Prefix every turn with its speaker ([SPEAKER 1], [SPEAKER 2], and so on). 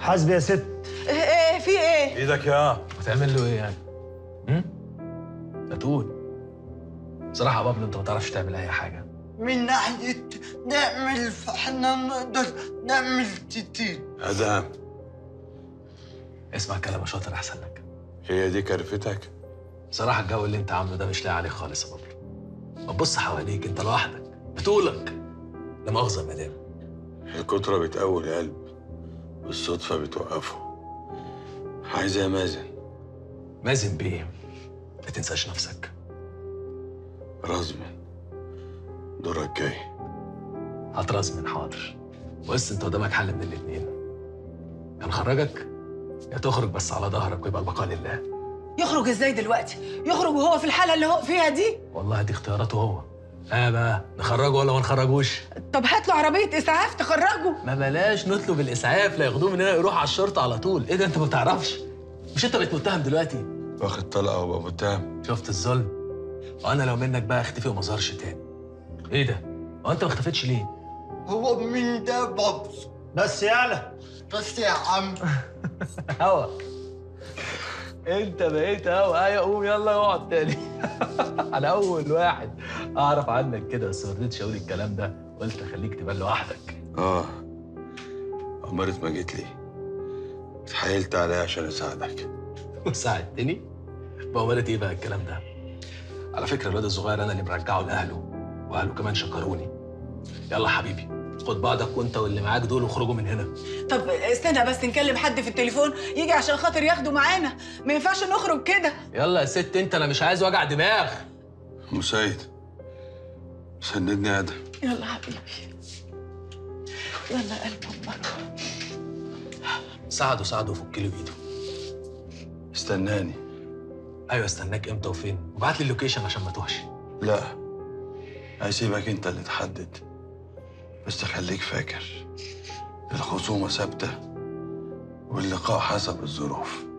[SPEAKER 1] حاسب يا ست
[SPEAKER 2] ايه ايه في ايه
[SPEAKER 3] ايدك يا
[SPEAKER 4] هتعمل له ايه يعني؟ هم؟ لا تقول بصراحة يا بابلو انت ما تعرفش تعمل أي حاجة
[SPEAKER 5] من ناحية نعمل فاحنا نقدر نعمل كتير
[SPEAKER 3] ادهم
[SPEAKER 4] اسمع كلام شاطر أحسن لك
[SPEAKER 3] هي دي كرفتك
[SPEAKER 4] بصراحة الجو اللي انت عامله ده مش لاقي عليه خالص يا بابلو ما تبص حواليك انت لوحدك بطولك لا مؤاخذة يا مدام
[SPEAKER 3] الكترة بتقوي القلب والصدفة بتوقفه عايز يا مازن
[SPEAKER 4] مازن بيه ما تنساش نفسك
[SPEAKER 3] رزمن دورك جاي
[SPEAKER 4] هتراس من حاضر بص انت قدامك حل من الاتنين يا نخرجك يا تخرج بس على ظهرك ويبقى البقاء لله
[SPEAKER 2] يخرج ازاي دلوقتي يخرج وهو في الحاله اللي هو فيها دي
[SPEAKER 4] والله دي اختياراته هو اه بقى نخرجه ولا ما نخرجوش
[SPEAKER 2] طب هات له عربيه اسعاف تخرجه
[SPEAKER 4] ما بلاش نطلب الاسعاف لا ياخدوه من هنا يروح على الشرطه على طول ايه ده انت ما بتعرفش مش انت بقيت متهم دلوقتي
[SPEAKER 3] واخد طلقة وبقى متهم
[SPEAKER 4] شفت الظلم وانا لو منك بقى اختفي وما ظهرش تاني ايه ده هو انت ما اختفيتش ليه
[SPEAKER 5] هو من ده بابس
[SPEAKER 1] بس يالا
[SPEAKER 5] بس يا عم
[SPEAKER 4] هوا انت بقيت هوا ايوه قوم يلا اقعد تاني انا اول واحد اعرف عنك كده بس ما رضيتش اقول الكلام ده قلت اخليك تبان لوحدك
[SPEAKER 3] اه عمرت ما جيت لي اتحايلت عليا عشان اساعدك
[SPEAKER 4] وساعدتني بأمارة ايه بقى الكلام ده على فكره الواد الصغير انا اللي مرجعه لاهله واهله كمان شكروني يلا حبيبي خد بعضك وانت واللي معاك دول واخرجوا من هنا
[SPEAKER 2] طب استنى بس نكلم حد في التليفون يجي عشان خاطر ياخده معانا ما ينفعش نخرج كده
[SPEAKER 4] يلا يا ست انت انا مش عايز وجع دماغ
[SPEAKER 3] مسيد سندني يا ادهم
[SPEAKER 2] يلا حبيبي يلا يا قلب امك
[SPEAKER 4] ساعده ساعده وفك له ايده
[SPEAKER 3] استناني
[SPEAKER 4] ايوه استناك امتى وفين وبعت لي اللوكيشن عشان ما توهش
[SPEAKER 3] لا هسيبك انت اللي تحدد بس خليك فاكر الخصومة ثابتة واللقاء حسب الظروف